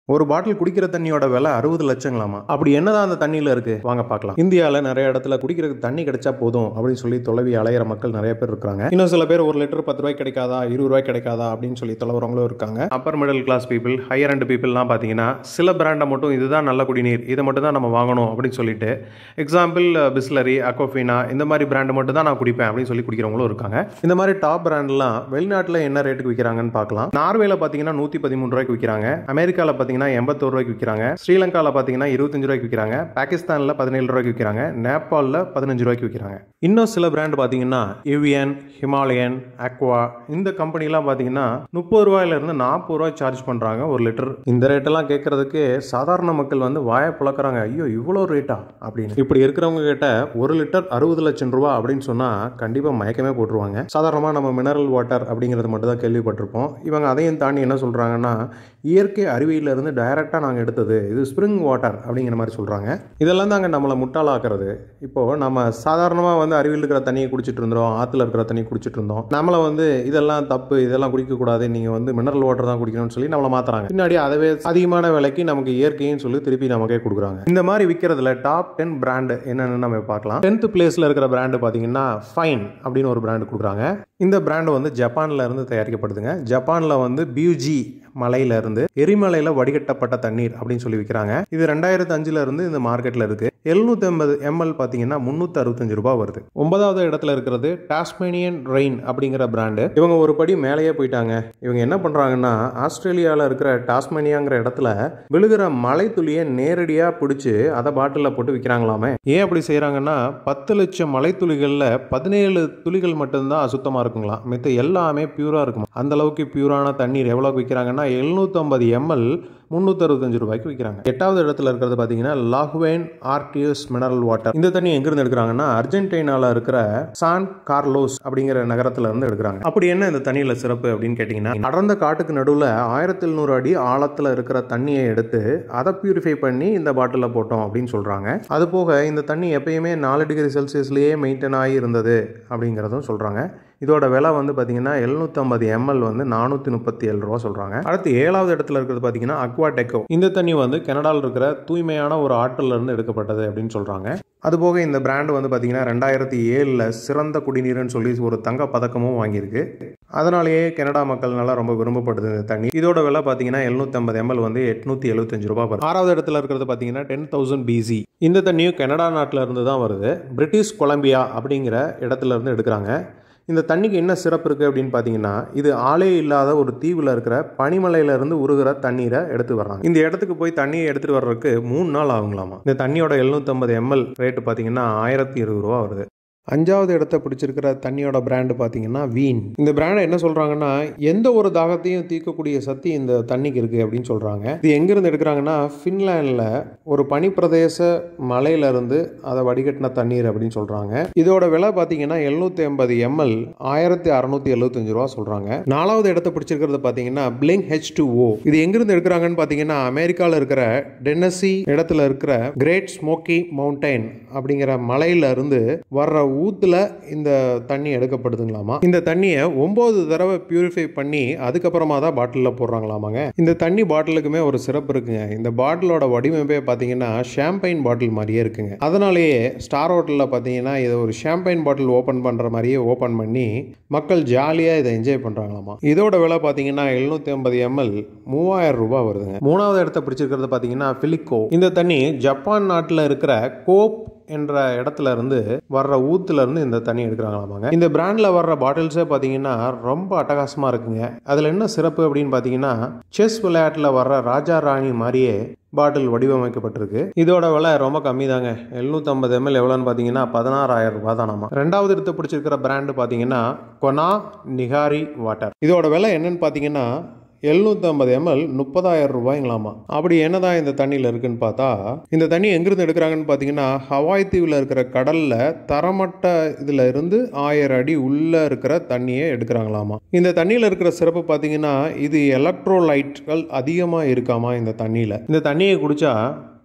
ஒரு பாட்டில் குடிக்கிற தண்ணியோட விலை அறுபது லட்சங்களாமா அப்படி என்னதான் அந்த தண்ணியில் இருக்கு வாங்க பார்க்கலாம் இந்தியாவில் நிறைய இடத்துல குடிக்கிறதுக்கு தண்ணி கிடைச்சா போதும் அப்படின்னு சொல்லி தொலைவி அலையிற மக்கள் நிறைய பேர் இருக்காங்க இன்னும் சில பேர் ஒரு லிட்டர் பத்து ரூபாய் கிடைக்காதா இருபது ரூபாய் கிடைக்காதா அப்படின்னு சொல்லி தொலைவரவங்களும் இருக்காங்க upper middle class people higher and பீப்புள்லாம் பார்த்தீங்கன்னா சில பிராண்டை மட்டும் இதுதான் நல்ல குடிநீர் இதை மட்டும் தான் நம்ம வாங்கணும் அப்படின்னு சொல்லிட்டு எக்ஸாம்பிள் பிஸ்லரி அக்கோஃபினா இந்த மாதிரி பிராண்டு மட்டும் தான் நான் குடிப்பேன் அப்படின்னு சொல்லி குடிக்கிறவங்களும் இருக்காங்க இந்த மாதிரி டாப் பிராண்ட்லாம் வெளிநாட்டில் என்ன ரேட்டுக்கு விற்கிறாங்கன்னு பார்க்கலாம் நார்வேல பார்த்தீங்கன்னா நூற்றி பதிமூணு ரூபாய்க்கு விற்கிறாங்க அமெரிக்காவில் பார்த்தீங்கன்னா எண்பத்தோரு ரூபாய்க்கு விற்கிறாங்க ஸ்ரீலங்காவில் பார்த்தீங்கன்னா இருபத்தஞ்சு ரூபாய்க்கு விற்கிறாங்க பாகிஸ்தானில் பதினேழு ரூபாய்க்கு விற்கிறாங்க நேபாளில் பதினஞ்சு ரூபாய்க்கு விற்கிறாங்க இன்னும் சில பிராண்ட் பார்த்தீங்கன்னா ஏவியன் ஹிமாலயன் அக்வா இந்த கம்பெனிலாம் பார்த்தீங்கன்னா முப்பது ரூபாயிலிருந்து நாற்பது ரூபாய் சார்ஜ் பண்ணுறாங்க ஒரு லிட்டர் இந்த ரேட்டெல்லாம் கேட்கறதுக்கு சாதாரண மக்கள் வந்து வாயை புழக்கிறாங்க ஐயோ இவ்வளோ ரேட்டா அப்படின்னு இப்படி இருக்கிறவங்க கிட்ட ஒரு லிட்டர் அறுபது லட்சம் ரூபா அப்படின்னு சொன்னால் கண்டிப்பாக மயக்கமே போட்டுருவாங்க சாதாரணமாக நம்ம மினரல் வாட்டர் அப்படிங்கிறது மட்டும் தான் கேள்விப்பட்டிருப்போம் இவங்க அதையும் தாண்டி என்ன சொல்கிறாங்கன்னா இயற்கை அருவியிலிருந்து டைரெக்டாக நாங்கள் எடுத்தது இது ஸ்ப்ரிங் வாட்டர் அப்படிங்கிற மாதிரி சொல்கிறாங்க இதெல்லாம் தாங்க நம்மளை முட்டாளாக்குறது இப்போது நம்ம சாதாரணமாக வந்து அருவியில் இருக்கிற தண்ணியை குடிச்சிட்டு இருந்தோம் ஆற்றுல இருக்கிற தண்ணி குடிச்சிட்டு இருந்தோம் நம்மளை வந்து இதெல்லாம் தப்பு இதெல்லாம் குடிக்கக்கூடாது நீங்கள் வந்து மினரல் வாட்டர் தான் குடிக்கணும்னு சொல்லி நம்மளை மாற்றுறாங்க பின்னாடி அதவே அதிகமான விலைக்கு நமக்கு இயற்கைன்னு சொல்லி திருப்பி நமக்கே கொடுக்குறாங்க இந்த மாதிரி விற்கிறதுல டாப் டென் பிராண்டு என்னென்னு நம்ம பார்க்கலாம் டென்த் பிளேஸில் இருக்கிற பிராண்டு பார்த்தீங்கன்னா ஃபைன் அப்படின்னு ஒரு பிராண்டு கொடுக்குறாங்க இந்த பிராண்டு வந்து ஜப்பானில் இருந்து தயாரிக்கப்படுதுங்க ஜப்பானில் வந்து பியூஜி மலையில இருந்து எரிமலையில் வடிகட்டப்பட்ட தண்ணீர் அப்படின்னு சொல்லி விற்கிறாங்க இது ரெண்டாயிரத்து அஞ்சுல இருந்து இந்த மார்க்கெட்டில் இருக்கு எழுநூத்தி ஐம்பது எம்எல் பார்த்தீங்கன்னா முந்நூற்றி அறுபத்தஞ்சு ரூபாய் வருது ஒன்பதாவது இடத்துல இருக்கிறது டாஸ்மேனியன் ரெயின் அப்படிங்கிற பிராண்டு இவங்க ஒரு படி மேலேயே போயிட்டாங்க இவங்க என்ன பண்ணுறாங்கன்னா ஆஸ்திரேலியாவில் இருக்கிற டாஸ்மேனியாங்கிற இடத்துல விழுகிற மழை துளியை நேரடியாக பிடிச்சி அதை பாட்டிலில் போட்டு விற்கிறாங்களாமே ஏன் அப்படி செய்கிறாங்கன்னா பத்து லட்சம் மழை துளிகளில் பதினேழு துளிகள் மட்டும்தான் அசுத்தமாக இருக்குங்களாம் மித்த எல்லாமே பியூராக இருக்குமா அந்த அளவுக்கு பியூரான தண்ணீர் எவ்வளோக்கு விற்கிறாங்கன்னா எழுநூற்றம்பது எம்எல் முந்நூற்றி அறுபத்தஞ்சு ரூபாய்க்கு விற்கிறாங்க எட்டாவது இடத்துல இருக்கிறது பார்த்தீங்கன்னா லாகுவேன் ஆர்டிஎஸ் மினரல் வாட்டர் இந்த தண்ணி எங்கிருந்து எடுக்கிறாங்கன்னா அர்ஜென்டினால இருக்கிற சான் கார்லோஸ் அப்படிங்கிற நகரத்துல இருந்து எடுக்கிறாங்க அப்படி என்ன இந்த தண்ணியில சிறப்பு அப்படின்னு கேட்டிங்கன்னா அடர்ந்த காட்டுக்கு நடுவில் ஆயிரத்தி எழுநூறு அடி ஆழத்தில் இருக்கிற தண்ணியை எடுத்து அதை பியூரிஃபை பண்ணி இந்த பாட்டிலில் போட்டோம் அப்படின்னு சொல்கிறாங்க அது போக இந்த தண்ணி எப்பயுமே நாலு டிகிரி செல்சியஸ்லேயே மெயின்டைன் ஆகி இருந்தது அப்படிங்கிறதும் சொல்கிறாங்க இதோட விலை வந்து பார்த்தீங்கன்னா எழுநூற்றம்பது எம்எல் வந்து நானூற்றி முப்பத்தி ஏழு ரூபா சொல்கிறாங்க அடுத்து ஏழாவது இடத்துல இருக்கிறது பார்த்தீங்கன்னா அக்வா டெக்கோ இந்த தண்ணி வந்து கனடாவில் இருக்கிற தூய்மையான ஒரு ஆற்றில் இருந்து எடுக்கப்பட்டது அப்படின்னு சொல்கிறாங்க அதுபோக இந்த பிராண்டு வந்து பார்த்தீங்கன்னா ரெண்டாயிரத்தி ஏழில் சிறந்த குடிநீர்னு சொல்லி ஒரு தங்க பதக்கமும் வாங்கியிருக்கு அதனாலேயே கனடா மக்கள்னால ரொம்ப விரும்பப்படுது இந்த தண்ணி இதோட விலை பார்த்தீங்கன்னா எழுநூற்றம்பது எம்எல் வந்து எட்நூற்றி எழுபத்தஞ்சு ரூபா வரும் ஆறாவது இடத்துல இருக்கிறது பார்த்தீங்கன்னா டென் தௌசண்ட் பிசி இந்த தண்ணியும் கனடா நாட்டில் இருந்து தான் வருது பிரிட்டிஷ் கொலம்பியா அப்படிங்கிற இடத்துல இருந்து எடுக்கிறாங்க இந்த தண்ணிக்கு என்ன சிறப்பு இருக்குது அப்படின்னு பார்த்தீங்கன்னா இது ஆளே இல்லாத ஒரு தீவில் இருக்கிற பனிமலையிலேருந்து உருகிற தண்ணீரை எடுத்து வர்றாங்க இந்த இடத்துக்கு போய் தண்ணியை எடுத்துகிட்டு வர்றதுக்கு மூணு நாள் ஆகுங்களாமா இந்த தண்ணியோட எழுநூற்றம்பது எம்எல் ரேட்டு பார்த்தீங்கன்னா ஆயிரத்தி இருபது ரூபா வருது அஞ்சாவது இடத்த பிடிச்சிருக்கிற தண்ணியோட பிராண்டு பார்த்தீங்கன்னா வீன் இந்த பிராண்டை என்ன சொல்கிறாங்கன்னா எந்த ஒரு தாகத்தையும் தீர்க்கக்கூடிய சக்தி இந்த தண்ணிக்கு இருக்குது அப்படின்னு சொல்கிறாங்க இது எங்கேருந்து எடுக்கிறாங்கன்னா ஃபின்லாண்டில் ஒரு பனிப்பிரதேச மலையிலேருந்து அதை வடிகட்டின தண்ணீர் அப்படின்னு சொல்கிறாங்க இதோட விலை பார்த்தீங்கன்னா எழுநூற்றி ஐம்பது எம்எல் ஆயிரத்தி அறநூற்றி எழுபத்தஞ்சு ரூபா சொல்கிறாங்க நாலாவது இடத்த பிடிச்சிருக்கிறது பார்த்தீங்கன்னா பிளிங் ஹெச் டூ ஓ இது எங்கேருந்து எடுக்கிறாங்கன்னு பார்த்தீங்கன்னா அமெரிக்காவில் இருக்கிற டென்னசி இடத்துல இருக்கிற கிரேட் ஸ்மோக்கி மவுண்டைன் அப்படிங்கிற மலையில இருந்து வர்ற ஊத்துல இந்த தண்ணி எடுக்கப்படுதுங்களாமா இந்த தண்ணியை ஒன்பது தடவை பியூரிஃபை பண்ணி அதுக்கப்புறமா தான் பாட்டிலில் போடுறாங்களாமாங்க இந்த தண்ணி பாட்டிலுக்குமே ஒரு சிறப்பு இருக்குங்க இந்த பாட்டிலோட வடிவமைப்பே பார்த்தீங்கன்னா ஷாம்பைன் பாட்டில் மாதிரியே இருக்குங்க அதனாலேயே ஸ்டார் ஹோட்டலில் பார்த்தீங்கன்னா இதை ஒரு ஷாம்பைன் பாட்டில் ஓப்பன் பண்ணுற மாதிரியே ஓப்பன் பண்ணி மக்கள் ஜாலியாக இதை என்ஜாய் பண்ணுறாங்களாமா இதோட விலை பார்த்தீங்கன்னா எழுநூற்றி ஐம்பது எம்எல் மூவாயிரம் ரூபாய் வருதுங்க மூணாவது இடத்த பிடிச்சிருக்கிறது பார்த்தீங்கன்னா பிலிக்கோ இந்த தண்ணி ஜப்பான் நாட்டில் இருக்கிற கோப் என்ற இடத்துல இருந்து வர்ற ஊத்துல இருந்து இந்த தண்ணி எடுக்கிறாங்களாமாங்க இந்த பிராண்ட்ல வர்ற பாட்டில்ஸே பார்த்தீங்கன்னா ரொம்ப அட்டகாசமா இருக்குங்க அதுல என்ன சிறப்பு அப்படின்னு பார்த்தீங்கன்னா செஸ் விளையாட்டில் வர்ற ராஜா ராணி மாதிரியே பாட்டில் வடிவமைக்கப்பட்டிருக்கு இதோட விலை ரொம்ப கம்மி தாங்க எழுநூற்றம்பது எம்எல் எவ்வளோன்னு பார்த்தீங்கன்னா பதினாறாயிரம் ரூபாய் தானாமா ரெண்டாவது எடுத்து பிடிச்சிருக்கிற பிராண்டு பார்த்தீங்கன்னா கொனா நிகாரி வாட்டர் இதோட விலை என்னன்னு பார்த்தீங்கன்னா எழுநூற்றம்பது எம்எல் முப்பதாயிரம் ரூபாய்ங்களாமா அப்படி என்னதான் இந்த தண்ணியில் இருக்குன்னு பார்த்தா இந்த தண்ணி எங்கிருந்து எடுக்கிறாங்கன்னு பார்த்தீங்கன்னா ஹவாய் தீவில் இருக்கிற கடலில் தரமட்ட இதில் இருந்து ஆயிரம் அடி உள்ளே இருக்கிற தண்ணியை எடுக்கிறாங்களாமா இந்த தண்ணியில் இருக்கிற சிறப்பு பார்த்தீங்கன்னா இது எலக்ட்ரோலைட்கள் அதிகமாக இருக்காமா இந்த தண்ணியில் இந்த தண்ணியை குடிச்சா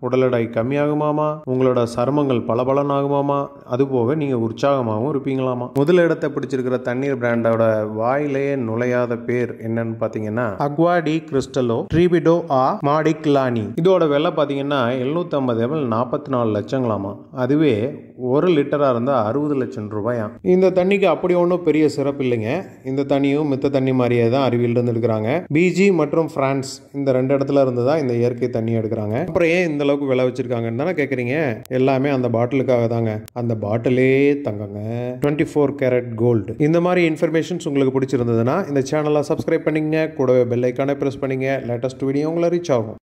உடல் எடை கம்மியாகுமாமா உங்களோட சருமங்கள் பளபளனாகுமாமா அது போக நீங்கள் உற்சாகமாகவும் இருப்பீங்களாமா முதல் இடத்தை பிடிச்சிருக்கிற தண்ணீர் பிராண்டோட வாயிலேயே நுழையாத பேர் என்னன்னு பார்த்தீங்கன்னா அக்வா டி கிறிஸ்டலோ ட்ரிபிடோ ஆ மாடிக்லானி இதோட விலை பார்த்தீங்கன்னா எழுநூத்தி ஐம்பது எம்எல் நாற்பத்தி நாலு லட்சங்களாமா அதுவே ஒரு லிட்டராக இருந்தால் அறுபது லட்சம் ரூபாயாம் இந்த தண்ணிக்கு அப்படி ஒன்றும் பெரிய சிறப்பு இல்லைங்க இந்த தண்ணியும் மித்த தண்ணி மாதிரியே தான் அறிவியல் இருந்து எடுக்கிறாங்க பிஜி மற்றும் பிரான்ஸ் இந்த ரெண்டு இடத்துல இருந்து தான் இந்த இயற்கை தண்ணி எடுக்கிறாங்க அப்புறம் ஏன் இந்த அளவுக்கு விலை வச்சிருக்காங்கன்னு தானே கேட்குறீங்க எல்லாமே அந்த பாட்டிலுக்காக தாங்க அந்த பாட்டிலே தங்கங்க டுவெண்ட்டி ஃபோர் கேரட் கோல்டு இந்த மாதிரி இன்ஃபர்மேஷன்ஸ் உங்களுக்கு பிடிச்சிருந்ததுன்னா இந்த சேனலை சப்ஸ்கிரைப் பண்ணிங்க கூடவே பெல் ஐக்கானை ப்ரெஸ் பண்ணிங்க லேட்டஸ்ட் வீடியோ உங்களை ரீச் ஆகும்